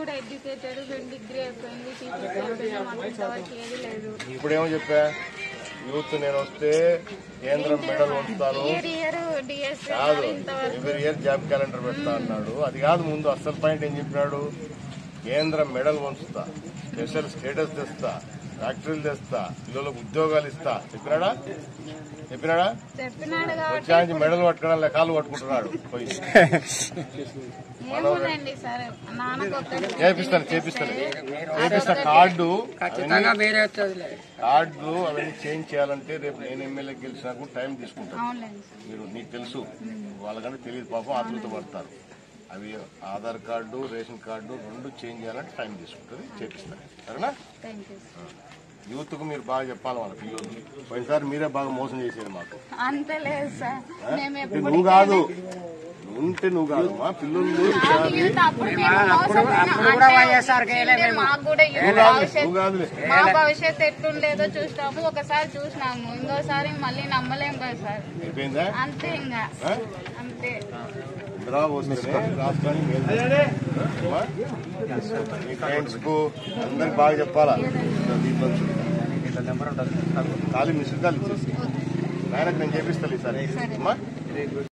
కూడా educated degree అయిపోయింది teachers అయిపోయింది మాకు ఇంతవరకు ఏది లేదు ఇప్పుడేమో చెప్పా యూత్ నేను వస్తే కేంద్రం మెడల్ ఉంచుతాను ఇయర్ ఇయర్ డిఎస్ కాదు ఇంతవరకు ఎవ్రీ ఇయర్ జాబ్ క్యాలెండర్ పెడతా అన్నాడు అది కాదు ముందు అసలు పాయింట్ ఏం చెప్పినాడు కేంద్రం మెడల్ వంచుతా స్పెషల్ స్టేటస్ తెస్తా ఫ్యాక్టరీలు తెస్తా పిల్లలకు ఉద్యోగాలు ఇస్తా చెప్పినాడా చెప్పినాడా చెప్పినాడు కాబట్టి వచ్చానికి మెడల్ పట్టుకోవడం కాళ్ళు పట్టుకుంటున్నాడు పోయి ఏముందండి సరే నాన్నకు ఒక్కటి చేపిస్తాను చేపిస్తాను చేపిస్తా కార్డు ఖచ్చితంగా వేరే వస్తుంది కార్డులు అవన్నీ చేంజ్ చేయాలంటే రేపు నేను ఎమ్మెల్యే గెలిచినా కూడా టైం తీసుకుంటాను అవునులేండి సార్ మీరు నీకు తెలుసు వాళ్ళకంటే తెలియదు పాపం ఆతృత పడతారు అవి ఆధార్ కార్డు రేషన్ కార్డు రెండు చేంజ్ చేయాలంటే టైం తీసుకుంటుంది చేపిస్తారు సరేనా థ్యాంక్ యూ సార్ యూత్ కు మీరు బాగా చెప్పాలి వాళ్ళ పిల్లలు పోయినసారి మీరే బాగా మోసం చేసేది మాకు అంత లేదు సార్ మేము అంటే ఎప్పుడు నువ్వు కాదు ఉంటే నువ్వు కాదు మా పిల్లలు యూత్ అప్పుడు మేము మోసపోయినా- అప్పుడు కూడా అంటే వైఎస్ఆర్ కే అంటే మాకు కూడా యూత్ నువ్వు కాదులే భవిష్యత్ నువ్వు కాదులే మా భవిష్యత్తు ఎట్లుండేదో చూసినాము ఒకసారి చూసినాము ఇంకోసారి మళ్ళీ నమ్మలేం కదా సార్ అయిపోయిందా అంతే ఇంకా ఆ? అంతే డ్రా వస్తేనే రాష్ట్రానికి మేలు జరుగుతుంది. అమ్మా? మీ ఫ్రెండ్స్ కు అందరికి బాగా చెప్పాలా దీంట్లో ఖాళీ మిషన్ కాల్ ఇచ్చేసి నాయనకు నేను చేపిస్తాను ఈసారి అమ్మా